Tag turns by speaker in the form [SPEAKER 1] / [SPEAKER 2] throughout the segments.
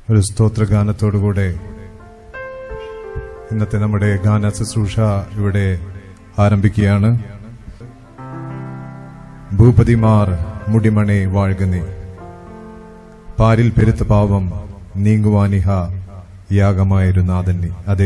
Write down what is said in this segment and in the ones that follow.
[SPEAKER 1] ഒരു സ്തോത്രഗാനത്തോടുകൂടെ ഇന്നത്തെ നമ്മുടെ ഗാന ശുശ്രൂഷ ഇവിടെ ആരംഭിക്കുകയാണ് ഭൂപതിമാർ മുടിമണെ വാഴ്കനെ പാരിൽ പെരുത്ത പാവം നീങ്ങുവാനിഹ യാഗമായിരുന്നു നാഥന്നെ അതെ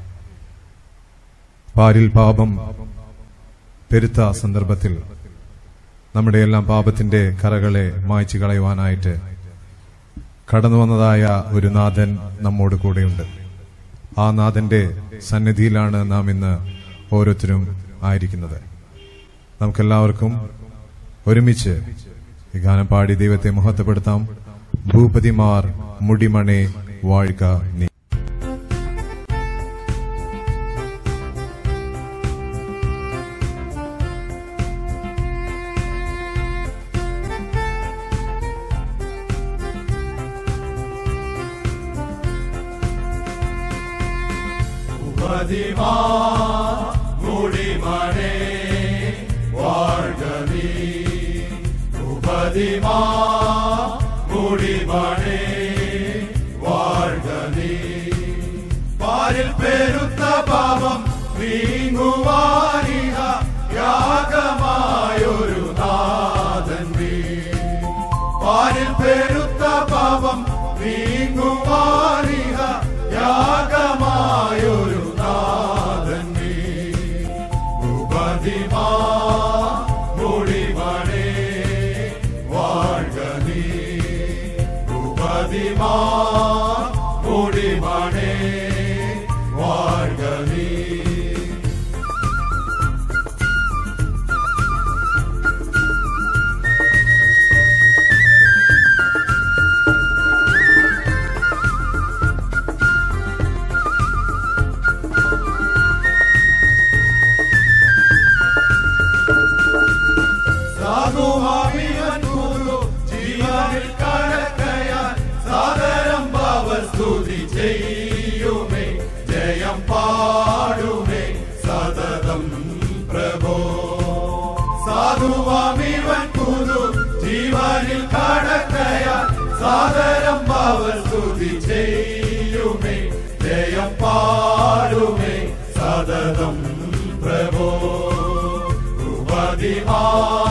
[SPEAKER 1] പാരിൽ പാപം പെരുത്ത സന്ദർഭത്തിൽ നമ്മുടെ എല്ലാം പാപത്തിന്റെ കറകളെ മായ്ച്ചു കളയുവാനായിട്ട് കടന്നു വന്നതായ ഒരു നാഥൻ നമ്മോട് കൂടെയുണ്ട് ആ നാഥന്റെ സന്നിധിയിലാണ് നാം ഇന്ന് ഓരോരുത്തരും ആയിരിക്കുന്നത് നമുക്കെല്ലാവർക്കും ഒരുമിച്ച് ഈ ഗാനം പാടി ദൈവത്തെ മഹത്വപ്പെടുത്താം ഭൂപതിമാർ മുടിമണെ വാഴ്ക നീ
[SPEAKER 2] முடிமணே வாழ்கவி உபதிமா முடிமணே வாழ்கவி പാരിൽ പെരുത്ത പാപം നീങ്ങുവാനിഹ യാഗമായൊരു നാഥൻ നീ പാരിൽ പെരുത്ത പാപം നീങ്ങുവാനിഹ യാഗമായൊരു നാഥൻ നീ ഉപതിമാ മുടിമണേ വാഴ്ക നീ ഉപതിമാ മുടിമണേ വാഴ്ക നീ സാധുവാമിവൻ ഗുരു ജീവനിൽ കടക്കയാൽ സാദരം ഭാവസ്തുതി ചെയ്യുമേ ജയം പാടുമേ സതതം പ്രഭോ സാധുവാമിവൻ ഗുരു ജീവനിൽ കടക്കയാൽ സാദരം ഭാവസ്തുതി ചെയ്യുമേ ജയം പാടുമേ സതതം പ്രഭോ ഉപതിമാ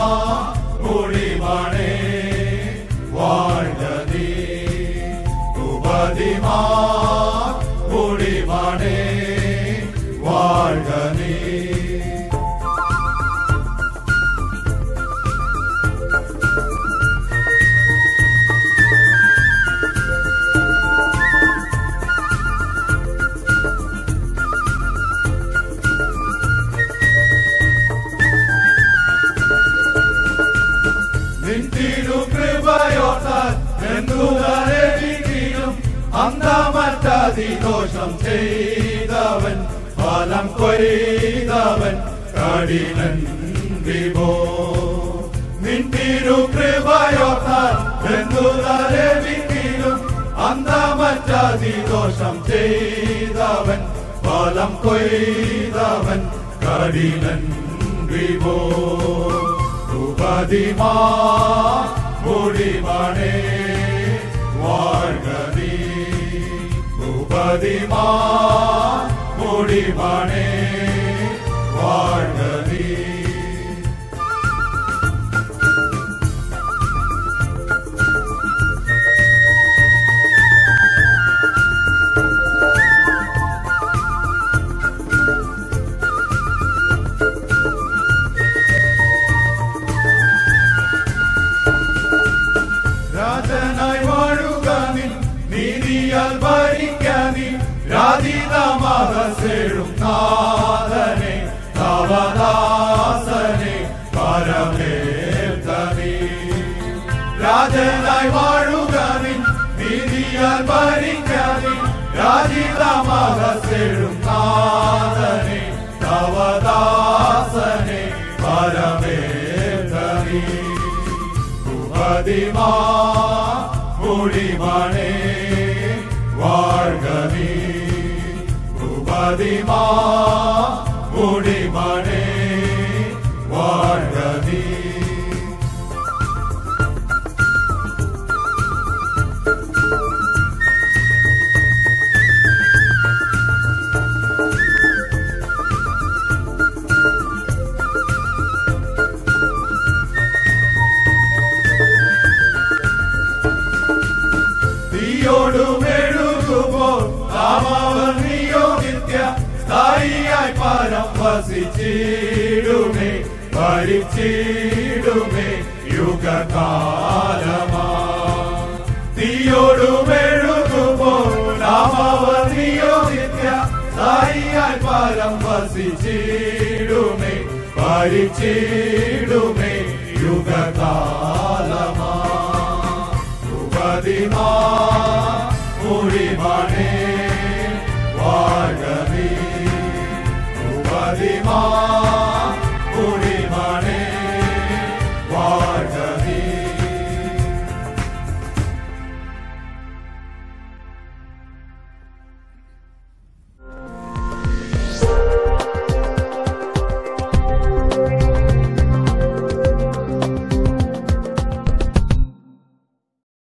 [SPEAKER 2] മുടിമണേ വാഴ്ക നീ ഉപതിമാ മുടിമണേ വാഴ്ക നീ നിന്തിരു കൃപയോർത്താൽ എന്തുതരവിധിയും അന്തമറ്റാതി ദോഷം ചെയ്തവൻ ഫലം കൊയ്തവൻ കഠിനൻ വിഭോ നിന്തിരു കൃപയോർത്താൽ എന്തുതരവിധിയും അന്തമറ്റാതി ദോഷം ചെയ്തവൻ ഫലം കൊയ്തവൻ കഠിനൻ വിഭോ ഉപതിമാ മുടിമണേ വാഴ്കനീ ഉപതിമാ മുടിമണേ വാഴ്കനീ രാജനായി വാഴുക നീ നീതിയാൽ ഭരിക്കാൻ നീ രാജിതമാകസേഴും നാഥനെ നവദാസനെ പരമേൽത്തനീ രാജനായി വാഴുക നീ നീതിയാൽ ഭരിക്കാൻ നീ രാജിതമാകസേഴും നാഥനെ നവദാസനെ പരമേൽത്തനീ ഉപതിമാ മുടിമണേ വാഴ്കനീ ഉപതിമാ മുടിമണേ വാഴ്കനീ വസിച്ചിടുമേ ഭരിച്ചിടുമേ യുഗകാലമാ തീയോടുമെഴുതുമോ നാമവർ നിയോഗിക്ക സായിയാൽ പരം വസിച്ചിടുമേ ഭരിച്ചിടുമേ യുഗകാലമാ ഉപതിമാ